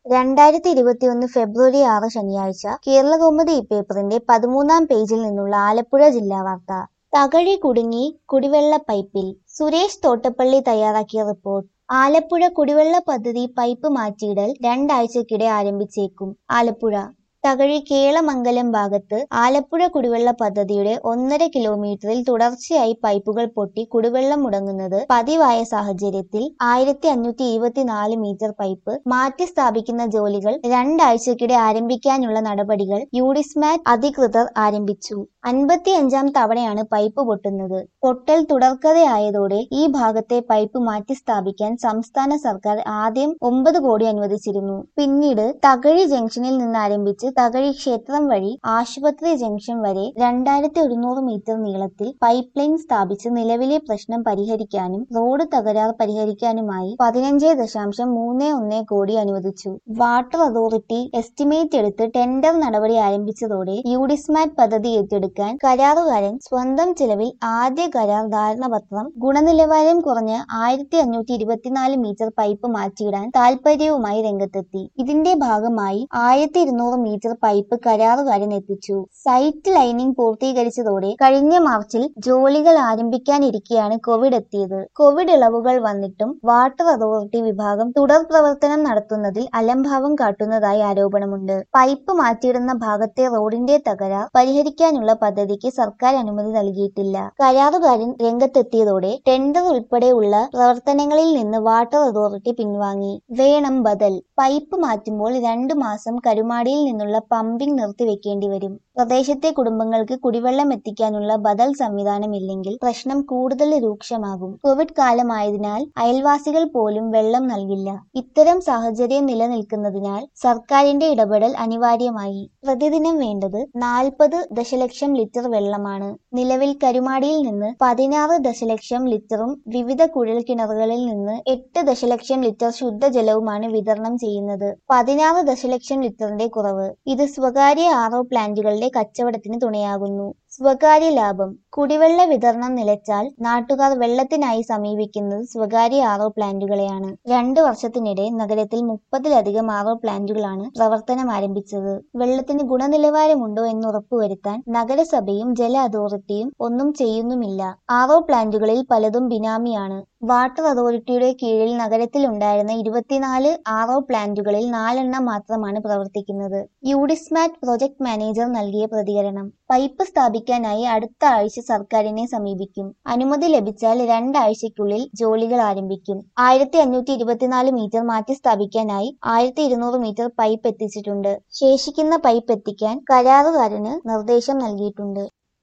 രണ്ടായിരത്തി ഇരുപത്തിയൊന്ന് ഫെബ്രുവരി ആറ് ശനിയാഴ്ച കേരളകൗമുദി പേപ്പറിന്റെ പതിമൂന്നാം പേജിൽ നിന്നുള്ള ആലപ്പുഴ ജില്ലാ വാർത്ത തകഴി കുടുങ്ങി കുടിവെള്ള പൈപ്പിൽ സുരേഷ് തോട്ടപ്പള്ളി തയ്യാറാക്കിയ റിപ്പോർട്ട് ആലപ്പുഴ കുടിവെള്ള പദ്ധതി പൈപ്പ് മാറ്റിയിടൽ രണ്ടാഴ്ചക്കിടെ ആരംഭിച്ചേക്കും ആലപ്പുഴ തകഴി കേളമംഗലം ഭാഗത്ത് ആലപ്പുഴ കുടിവെള്ള പദ്ധതിയുടെ ഒന്നര കിലോമീറ്ററിൽ തുടർച്ചയായി പൈപ്പുകൾ പൊട്ടി കുടിവെള്ളം മുടങ്ങുന്നത് പതിവായ സാഹചര്യത്തിൽ ആയിരത്തി അഞ്ഞൂറ്റി ഇരുപത്തിനാല് മീറ്റർ പൈപ്പ് മാറ്റി സ്ഥാപിക്കുന്ന ജോലികൾ രണ്ടാഴ്ചക്കിടെ ആരംഭിക്കാനുള്ള നടപടികൾ യൂഡിസ്മാറ്റ് അധികൃതർ ആരംഭിച്ചു അൻപത്തിയഞ്ചാം തവണയാണ് പൈപ്പ് പൊട്ടുന്നത് പൊട്ടൽ തുടർക്കഥയായതോടെ ഈ ഭാഗത്തെ പൈപ്പ് മാറ്റി സ്ഥാപിക്കാൻ സംസ്ഥാന സർക്കാർ ആദ്യം ഒമ്പത് കോടി അനുവദിച്ചിരുന്നു പിന്നീട് തകഴി ജംഗ്ഷനിൽ നിന്ന് ആരംഭിച്ച് തകഴി ക്ഷേത്രം വഴി ആശുപത്രി ജംഗ്ഷൻ വരെ രണ്ടായിരത്തി ഒരുന്നൂറ് മീറ്റർ നീളത്തിൽ പൈപ്പ് ലൈൻ സ്ഥാപിച്ച് നിലവിലെ പ്രശ്നം പരിഹരിക്കാനും റോഡ് തകരാർ പരിഹരിക്കാനുമായി പതിനഞ്ച് ദശാംശം മൂന്ന് ഒന്ന് കോടി അനുവദിച്ചു വാട്ടർ അതോറിറ്റി എസ്റ്റിമേറ്റ് എടുത്ത് ടെൻഡർ നടപടി ആരംഭിച്ചതോടെ യൂഡിസ്മാറ്റ് പദ്ധതി ഏറ്റെടുക്കാൻ കരാറുകാരൻ സ്വന്തം ചിലവിൽ ആദ്യ കരാർ ധാരണപത്രം ഗുണനിലവാരം കുറഞ്ഞ് ആയിരത്തി അഞ്ഞൂറ്റി ഇരുപത്തിനാല് മീറ്റർ പൈപ്പ് മാറ്റിയിടാൻ താൽപര്യവുമായി രംഗത്തെത്തി ഇതിന്റെ ഭാഗമായി ആയിരത്തി ഇരുന്നൂറ് മീറ്റർ പൈപ്പ് കരാറുകാരൻ എത്തിച്ചു സൈറ്റ് ലൈനിംഗ് പൂർത്തീകരിച്ചതോടെ കഴിഞ്ഞ മാർച്ചിൽ ജോലികൾ ആരംഭിക്കാനിരിക്കെയാണ് കോവിഡ് എത്തിയത് കോവിഡ് ഇളവുകൾ വന്നിട്ടും വാട്ടർ അതോറിറ്റി വിഭാഗം തുടർ പ്രവർത്തനം നടത്തുന്നതിൽ അലംഭാവം കാട്ടുന്നതായി ആരോപണമുണ്ട് പൈപ്പ് മാറ്റിയിടുന്ന ഭാഗത്തെ റോഡിന്റെ തകരാർ പരിഹരിക്കാനുള്ള പദ്ധതിക്ക് സർക്കാർ അനുമതി നൽകിയിട്ടില്ല കരാറുകാരൻ രംഗത്തെത്തിയതോടെ ടെൻഡർ ഉൾപ്പെടെയുള്ള പ്രവർത്തനങ്ങളിൽ നിന്ന് വാട്ടർ അതോറിറ്റി പിൻവാങ്ങി വേണം ബദൽ പൈപ്പ് മാറ്റുമ്പോൾ രണ്ടു മാസം കരുമാടിയിൽ നിന്നുള്ള പമ്പിംഗ് നിർത്തിവെക്കേണ്ടി വരും പ്രദേശത്തെ കുടുംബങ്ങൾക്ക് കുടിവെള്ളം എത്തിക്കാനുള്ള ബദൽ സംവിധാനമില്ലെങ്കിൽ പ്രശ്നം കൂടുതൽ രൂക്ഷമാകും കോവിഡ് കാലമായതിനാൽ അയൽവാസികൾ പോലും വെള്ളം നൽകില്ല ഇത്തരം സാഹചര്യം നിലനിൽക്കുന്നതിനാൽ സർക്കാരിന്റെ ഇടപെടൽ അനിവാര്യമായി പ്രതിദിനം വേണ്ടത് നാൽപ്പത് ദശലക്ഷം ലിറ്റർ വെള്ളമാണ് നിലവിൽ കരുമാടിയിൽ നിന്ന് പതിനാറ് ദശലക്ഷം ലിറ്ററും വിവിധ കുഴൽ കിണറുകളിൽ നിന്ന് എട്ട് ദശലക്ഷം ലിറ്റർ ശുദ്ധജലവുമാണ് വിതരണം ചെയ്യുന്നത് പതിനാറ് ദശലക്ഷം ലിറ്ററിന്റെ കുറവ് ഇത് സ്വകാര്യ ആറോ പ്ലാന്റുകളുടെ കച്ചവടത്തിന് തുണയാകുന്നു സ്വകാര്യ ലാഭം കുടിവെള്ള വിതരണം നിലച്ചാൽ നാട്ടുകാർ വെള്ളത്തിനായി സമീപിക്കുന്നത് സ്വകാര്യ ആറോ പ്ലാന്റുകളെയാണ് രണ്ടു വർഷത്തിനിടെ നഗരത്തിൽ മുപ്പതിലധികം ആറോ പ്ലാന്റുകളാണ് പ്രവർത്തനം ആരംഭിച്ചത് വെള്ളത്തിന് ഗുണനിലവാരമുണ്ടോ എന്ന് ഉറപ്പുവരുത്താൻ നഗരസഭയും ജല അതോറിറ്റിയും ഒന്നും ചെയ്യുന്നുമില്ല ആറോ പ്ലാന്റുകളിൽ പലതും ബിനാമിയാണ് വാട്ടർ അതോറിറ്റിയുടെ കീഴിൽ നഗരത്തിൽ ഉണ്ടായിരുന്ന ഇരുപത്തിനാല് ആറോ പ്ലാന്റുകളിൽ നാലെണ്ണം മാത്രമാണ് പ്രവർത്തിക്കുന്നത് യൂഡിസ്മാറ്റ് പ്രൊജക്ട് മാനേജർ നൽകിയ പ്രതികരണം പൈപ്പ് സ്ഥാപിക്കാനായി അടുത്ത ആഴ്ച സർക്കാരിനെ സമീപിക്കും അനുമതി ലഭിച്ചാൽ രണ്ടാഴ്ചയ്ക്കുള്ളിൽ ജോലികൾ ആരംഭിക്കും ആയിരത്തി അഞ്ഞൂറ്റി ഇരുപത്തിനാല് മീറ്റർ മാറ്റി സ്ഥാപിക്കാനായി ആയിരത്തി ഇരുന്നൂറ് മീറ്റർ പൈപ്പ് എത്തിച്ചിട്ടുണ്ട് ശേഷിക്കുന്ന പൈപ്പ് എത്തിക്കാൻ കരാറുകാരന് നിർദ്ദേശം നൽകിയിട്ടുണ്ട്